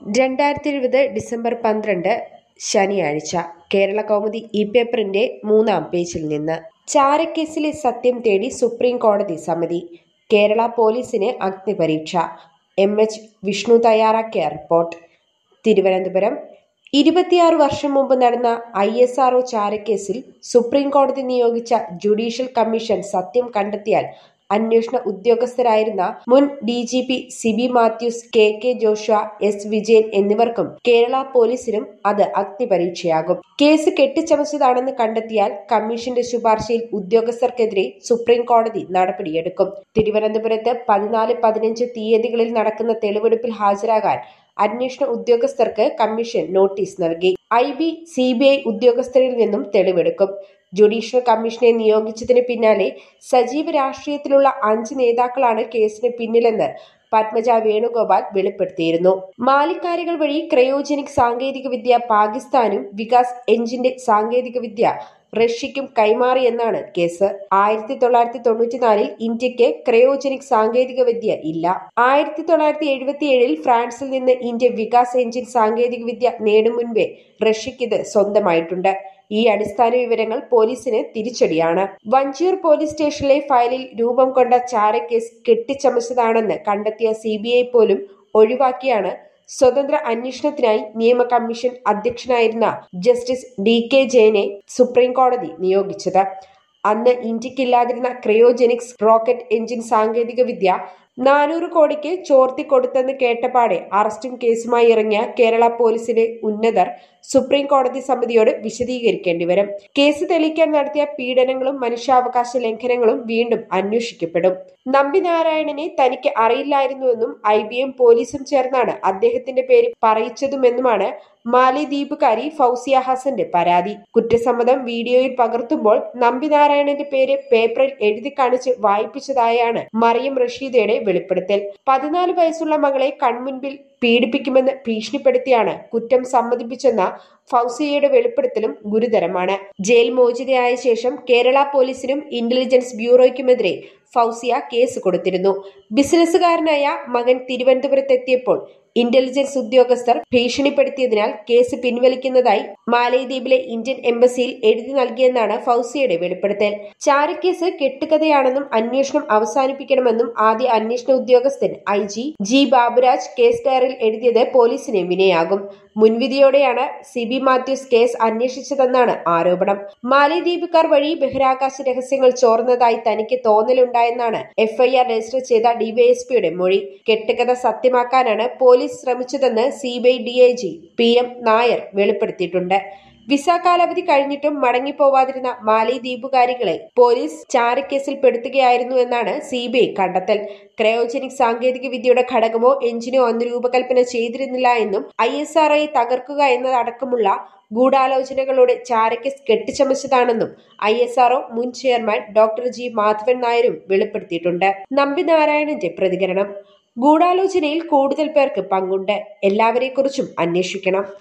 രണ്ടായിരത്തി ഇരുപത് ഡിസംബർ പന്ത്രണ്ട് ശനിയാഴ്ച കേരള കൗമുദി ഇ പേപ്പറിന്റെ മൂന്നാം പേജിൽ നിന്ന് ചാരക്കേസിലെ സത്യം തേടി സുപ്രീം കോടതി സമിതി കേരള പോലീസിന് അഗ്നിപരീക്ഷ എം എച്ച് വിഷ്ണു തയ്യാറാക്കിയ റിപ്പോർട്ട് തിരുവനന്തപുരം ഇരുപത്തിയാറ് വർഷം മുമ്പ് നടന്ന ഐ എസ് ആർഒ ചാരക്കേസിൽ സുപ്രീം കോടതി നിയോഗിച്ച ജുഡീഷ്യൽ കമ്മീഷൻ സത്യം കണ്ടെത്തിയാൽ അന്വേഷണ ഉദ്യോഗസ്ഥരായിരുന്ന മുൻ D G P Sibi Mathews K K Joshua S Vijayan എന്നിവർക്കും കേരള പോലീസിനും അത് അഗ്നിപരീക്ഷയാകും കേസ് കെട്ടിച്ചമച്ചതാണെന്ന് കണ്ടെത്തിയാൽ കമ്മീഷന്റെ ശുപാർശയിൽ ഉദ്യോഗസ്ഥർക്കെതിരെ സുപ്രീം കോടതി നടപടിയെടുക്കും തിരുവനന്തപുരത്ത് പതിനാല് പതിനഞ്ച് തീയതികളിൽ നടക്കുന്ന തെളിവെടുപ്പിൽ ഹാജരാകാൻ അന്വേഷണ ഉദ്യോഗസ്ഥർക്ക് കമ്മീഷൻ നോട്ടീസ് നൽകി I B C B I ഉദ്യോഗസ്ഥരിൽ നിന്നും തെളിവെടുക്കും ജുഡീഷ്യൽ കമ്മീഷനെ നിയോഗിച്ചതിന് പിന്നാലെ സജീവ രാഷ്ട്രീയത്തിലുള്ള അഞ്ച് നേതാക്കളാണ് കേസിന് പിന്നിലെന്ന് പത്മജ വേണുഗോപാൽ വെളിപ്പെടുത്തിയിരുന്നു മാലിക്കാരികൾ വഴി ക്രയോജനിക് സാങ്കേതികവിദ്യ പാകിസ്ഥാനും വികാസ് എഞ്ചിന്റെ സാങ്കേതികവിദ്യ റഷ്യയ്ക്കും കൈമാറിയെന്നാണ് കേസ് ആയിരത്തി തൊള്ളായിരത്തി തൊണ്ണൂറ്റിനാലിൽ ഇന്ത്യക്ക് ക്രയോജനിക് സാങ്കേതികവിദ്യ ഇല്ല ആയിരത്തി തൊള്ളായിരത്തി എഴുപത്തിയേഴിൽ ഫ്രാൻസിൽ നിന്ന് ഇന്ത്യ വികാസ് എഞ്ചിൻ സാങ്കേതികവിദ്യ നേടും മുൻപേ റഷ്യയ്ക്ക് ഇത് സ്വന്തമായിട്ടുണ്ട് ഈ അടിസ്ഥാന വിവരങ്ങൾ പോലീസിന് തിരിച്ചടിയാണ് വഞ്ചിയൂർ പോലീസ് സ്റ്റേഷനിലെ ഫയലിൽ രൂപം കൊണ്ട ചാരക്കേസ് കെട്ടിച്ചമച്ചതാണെന്ന് കണ്ടെത്തിയ സി പോലും ഒഴിവാക്കിയാണ് സ്വതന്ത്ര അന്വേഷണത്തിനായി നിയമ കമ്മീഷൻ അധ്യക്ഷനായിരുന്ന ജസ്റ്റിസ് ഡി കെ ജയനെ സുപ്രീം കോടതി നിയോഗിച്ചത് അന്ന് ഇന്ത്യക്കില്ലാതിരുന്ന ക്രയോജനിക്സ് റോക്കറ്റ് എഞ്ചിൻ സാങ്കേതിക വിദ്യ നാനൂറ് കോടിക്ക് ചോർത്തിക്കൊടുത്തെന്ന് കേട്ടപാടെ അറസ്റ്റും കേസുമായി ഇറങ്ങിയ കേരള പോലീസിലെ ഉന്നതർ സുപ്രീം കോടതി സമിതിയോട് വിശദീകരിക്കേണ്ടി വരും കേസ് തെളിയിക്കാൻ നടത്തിയ പീഡനങ്ങളും മനുഷ്യാവകാശ ലംഘനങ്ങളും വീണ്ടും അന്വേഷിക്കപ്പെടും നമ്പിനാരായണനെ തനിക്ക് അറിയില്ലായിരുന്നുവെന്നും ഐ ബി എം പോലീസും ചേർന്നാണ് അദ്ദേഹത്തിന്റെ പേര് പറയിച്ചതുമെന്നുമാണ് മാലിദ്വീപുകാരി ഫൗസിയ ഹസന്റെ പരാതി കുറ്റസമ്മതം വീഡിയോയിൽ പകർത്തുമ്പോൾ നമ്പിനാരായണന്റെ പേര് പേപ്പറിൽ എഴുതി കാണിച്ച് വായിപ്പിച്ചതായാണ് മറിയം റഷീദയുടെ വെളിപ്പെടുത്തൽ പതിനാല് വയസ്സുള്ള മകളെ കൺമുൻപിൽ പീഡിപ്പിക്കുമെന്ന് ഭീഷണിപ്പെടുത്തിയാണ് കുറ്റം സമ്മതിപ്പിച്ചെന്ന ഫൗസിയയുടെ വെളിപ്പെടുത്തലും ഗുരുതരമാണ് ജയിൽ മോചിതയായ ശേഷം കേരള പോലീസിനും ഇന്റലിജൻസ് ബ്യൂറോയ്ക്കുമെതിരെ ഫൗസിയ കേസ് കൊടുത്തിരുന്നു ബിസിനസ്സുകാരനായ മകൻ തിരുവനന്തപുരത്തെത്തിയപ്പോൾ ഇന്റലിജൻസ് ഉദ്യോഗസ്ഥർ ഭീഷണിപ്പെടുത്തിയതിനാൽ കേസ് പിൻവലിക്കുന്നതായി മാലദ്വീപിലെ ഇന്ത്യൻ എംബസിയിൽ എഴുതി നൽകിയെന്നാണ് ഫൗസിയയുടെ വെളിപ്പെടുത്തൽ ചാരക്കേസ് കെട്ടുകഥയാണെന്നും അന്വേഷണം അവസാനിപ്പിക്കണമെന്നും ആദ്യ അന്വേഷണ ഉദ്യോഗസ്ഥൻ I G G Baburaj case ഡയറിയിൽ എഴുതിയത് പോലീസിന് വിനയാകും മുൻവിധിയോടെയാണ് സിബി മാത്യൂസ് കേസ് അന്വേഷിച്ചതെന്നാണ് ആരോപണം മാലദ്വീപുകാർ വഴി ബഹിരാകാശ രഹസ്യങ്ങൾ ചോർന്നതായി തനിക്ക് തോന്നലുണ്ടായെന്നാണ് എഫ്ഐആർ രജിസ്റ്റർ ചെയ്ത ഡിവൈഎസ്പിയുടെ മൊഴി കെട്ടുകഥ സത്യമാക്കാനാണ് പോലീസ് ശ്രമിച്ചതെന്ന് CBI DIG P M Nair വെളിപ്പെടുത്തിയിട്ടുണ്ട് വിസ കാലാവധി കഴിഞ്ഞിട്ടും മടങ്ങിപ്പോവാതിരുന്ന മാലി ദ്വീപുകാരികളെ പോലീസ് ചാരക്കേസിൽ പെടുത്തുകയായിരുന്നു എന്നാണ് സിബിഐ കണ്ടെത്തൽ ക്രയോജനിക് സാങ്കേതിക വിദ്യയുടെ ഘടകമോ എഞ്ചിനോ അന്ന് രൂപകൽപ്പന ചെയ്തിരുന്നില്ല എന്നും ഐ എസ് ആർ തകർക്കുക എന്നതടക്കമുള്ള ഗൂഢാലോചനകളോടെ ചാരക്കേസ് കെട്ടിച്ചമച്ചതാണെന്നും ഐ എസ് ആർഒ മുൻ ചെയർമാൻ ഡോക്ടർ ജി മാധവൻ നായരും വെളിപ്പെടുത്തിയിട്ടുണ്ട് നമ്പിനാരായണന്റെ പ്രതികരണം ഗൂഢാലോചനയിൽ കൂടുതൽ പേർക്ക് പങ്കുണ്ട് എല്ലാവരെക്കുറിച്ചും അന്വേഷിക്കണം